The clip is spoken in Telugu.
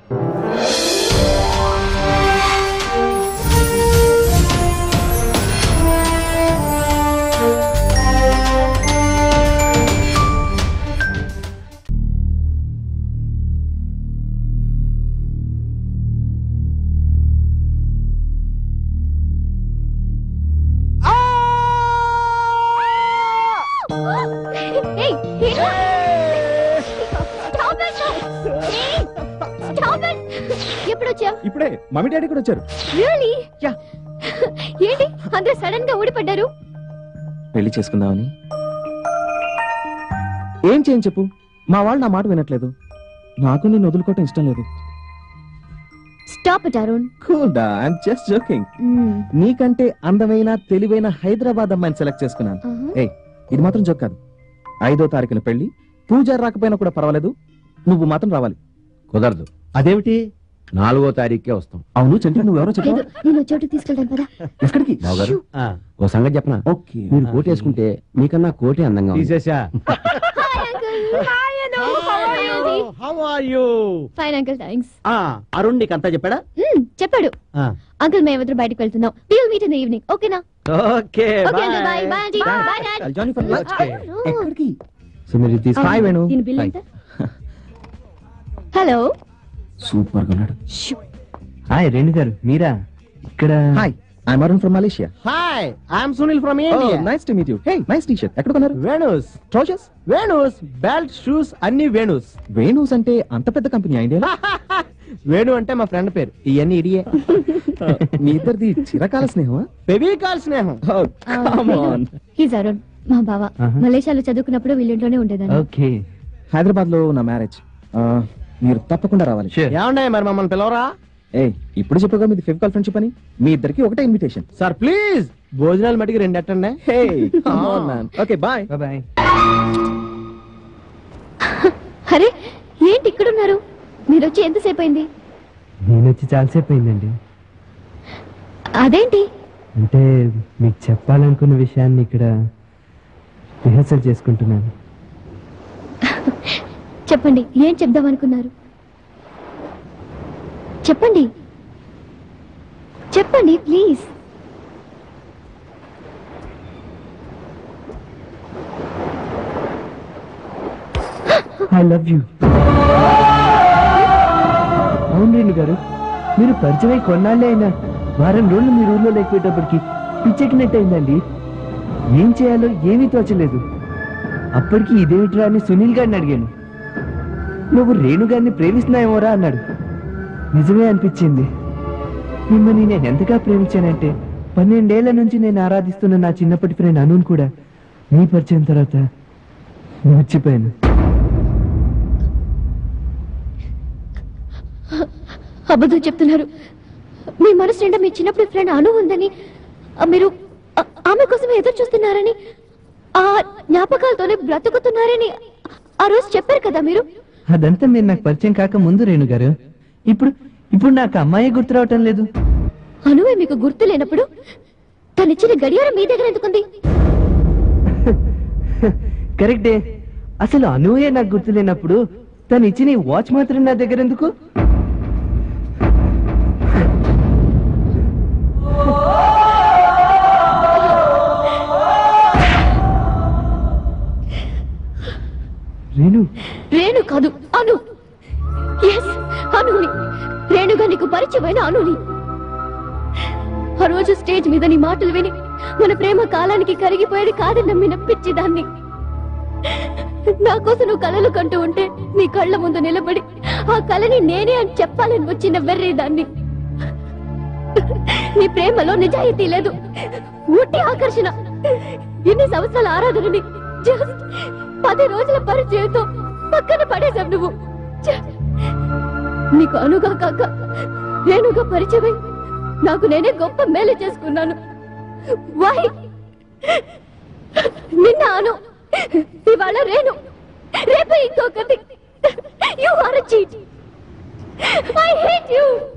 Hey, hey. Stop it! Hey, stop it! ఎప్పుడు వచ్చావు ఇప్పుడే మమ్మీ డాడీ కూడా వచ్చారు రియలీ యా ఏంటి అందరూ సడన్ గా ఊడిపడ్డారు పెళ్లి చేసుకుందామని ఏం చేయని చెప్పు మా వాళ్ళు నా మాట వినట్లేదు నాకు నేను వదులుకోవటం ఇష్టం లేదు stop it Arun cool I'm just joking నీకంటే అందమైన తెలివైన హైదరాబాద్ అమ్మాయిని సెలెక్ట్ చేసుకున్నాను ఏయ్ ఇది మాత్రం జోక్ కాదు ఐదో తారీఖున పెళ్లి పూజారి రాకపోయినా కూడా పర్వాలేదు నువ్వు మాత్రం రావాలి కుదరదు అదేమిటి నాలుగో తారీఖుకే వస్తాం అవును చంద్ర నువ్వు ఎవరో లేదు చెప్పావు నేను చోటు తీసుకెళ్తాను పదా ఎక్కడికి బావగారు ఓ సంగతి చెప్పనా ఓకే మీరు కోట్ వేసుకుంటే మీకన్నా కోటే అందంగా ఉంది. తీసేసా hi uncle hi Anu how are you fine uncle thanks Arun నీకు అంతా చెప్పాడా చెప్పాడు ఆ. అంకుల్ మేమిద్దరు బయటకు వెళ్తున్నాం will meet in the evening ఓకేనా okay okay uncle bye bye aunty bye dad I'll join you for lunch. ఎక్కడికి సో మీరు ఇది తీసుకో హాయ్ వేణు దీని బిల్ ఎంత హలో సూపర్ గా ఉన్నాడు హాయ్ రేణు గారు మీరా ఇక్కడ hi I'm Arun from Malaysia hi I'm Sunil from nice to meet you hey nice T shirt ఎక్కడ కొన్నారు Venu's trousers Venu's belt shoes అన్ని వేణుస్ వేణూస్ అంటే అంత పెద్ద కంపెనీ ఇండియాలో వేణు అంటే మా ఫ్రెండ్ పేరు ఇవన్నీ ఇడియే మీ ఇద్దరిది చిరకాల స్నేహమా ఫెవికాల్ స్నేహం హీస్ అరుణ్ మా బావ మలేషియాలో చదువుకున్నప్పుడు వీళ్ళింట్లోనే ఉండేదాన్ని ఓకే హైదరాబాద్ లో నా మ్యారేజ్ మీరు తప్పకుండా రావాలి ఏమన్నాయి మరి మమ్మల్ని పిలవరా ఏ ఇప్పుడు చెప్పగా మీది ఫెవికాల్ ఫ్రెండ్షిప్ అని మీ ఇద్దరికి ఒకటే ఇన్విటేషన్ సార్ ప్లీజ్ భోజనాలు మటుకు రెండు ఎట్టండి హే ఓకే బాయ్ బాయ్ అరే ఏంటి ఇక్కడ ఉన్నారు మీరు వచ్చి ఎంతసేపు అయింది నేను వచ్చి చాలాసేపు అయిందండి అదేంటి అంటే మీకు చెప్పాలనుకున్న విషయాన్ని ఇక్కడ రిహర్సల్ చేసుకుంటున్నాను చెప్పండి ఏం చెప్దాం అనుకున్నారు చెప్పండి చెప్పండి ప్లీజ్ ఐ లవ్ యూ అవును రేణు గారు మీరు పరిచయం కొన్నాళ్ళే అయినా వారం రోజులు మీ ఊర్లో లేకపోయేటప్పటికి పిచ్చెక్కినట్టు అయిందండి ఏం చేయాలో ఏమీ తోచలేదు అప్పటికి ఇదేమిట్రా అని సునీల్ గారిని అడిగాను నువ్వు రేణు గారిని ప్రేమిస్తున్నాయేమోరా అన్నాడు నిజమే అనిపించింది మిమ్మల్ని నేను ఎంతగా ప్రేమించానంటే పన్నెండేళ్ల నుంచి నేను ఆరాధిస్తున్న నా చిన్నప్పటి ఫ్రెండ్ అనున్ కూడా మీ పరిచయం తర్వాత మర్చిపోయాను అబద్ధం చెప్తున్నారు మీ మనసు నిండా మీ చిన్నప్పుడు ఫ్రెండ్ అను ఉందని ఆ, మీరు ఆ- ఆమె కోసమే ఎదురు చూస్తున్నారని ఆ జ్ఞాపకాలతోనే బ్రతుకుతున్నారని ఆ రోజు చెప్పారు కదా మీరు అదంతా మీరు నాకు పరిచయం కాక ముందు రేణు గారు ఇప్పుడు ఇప్పుడు నాకు అమ్మాయి గుర్తు రావటం లేదు అనువే మీకు గుర్తు లేనప్పుడు తనిచ్చిన గడియారం మీ దగ్గర ఎందుకుంది కరెక్టే అసలు అనువే నాకు గుర్తు లేనప్పుడు తను ఇచ్చిన ఈ వాచ్ మాత్రం నా దగ్గర ఎందుకు రేణు రేణు కాదు అను ఎస్ అనుని రేణుగా నీకు పరిచయమైన అనుని ఆ రోజు స్టేజ్ మీద నీ మాటలు విని మన ప్రేమ కాలానికి కరిగిపోయేది కాదని నమ్మిన పిచ్చిదాన్ని నా కోసం నువ్వు కలలు కంటూ ఉంటే నీ కళ్ళ ముందు నిలబడి ఆ కళని నేనే అని చెప్పాలని వచ్చిన వెర్రేదాన్ని నీ ప్రేమలో నిజాయితీ లేదు ఊటి ఆకర్షణ ఇన్ని సంవత్సరాల ఆరాధనని జస్ట్ పది రోజుల పరిచయంతో పక్కన పడేశావు నువ్వు ఛ! నీకు అనుగా కాక నేనుగా పరిచయమై నాకు నేనే గొప్ప మేలు చేసుకున్నాను వై నిన్న అను ఇవాళ రేణు రేపే ఇంకొకటి you are cheat I hate you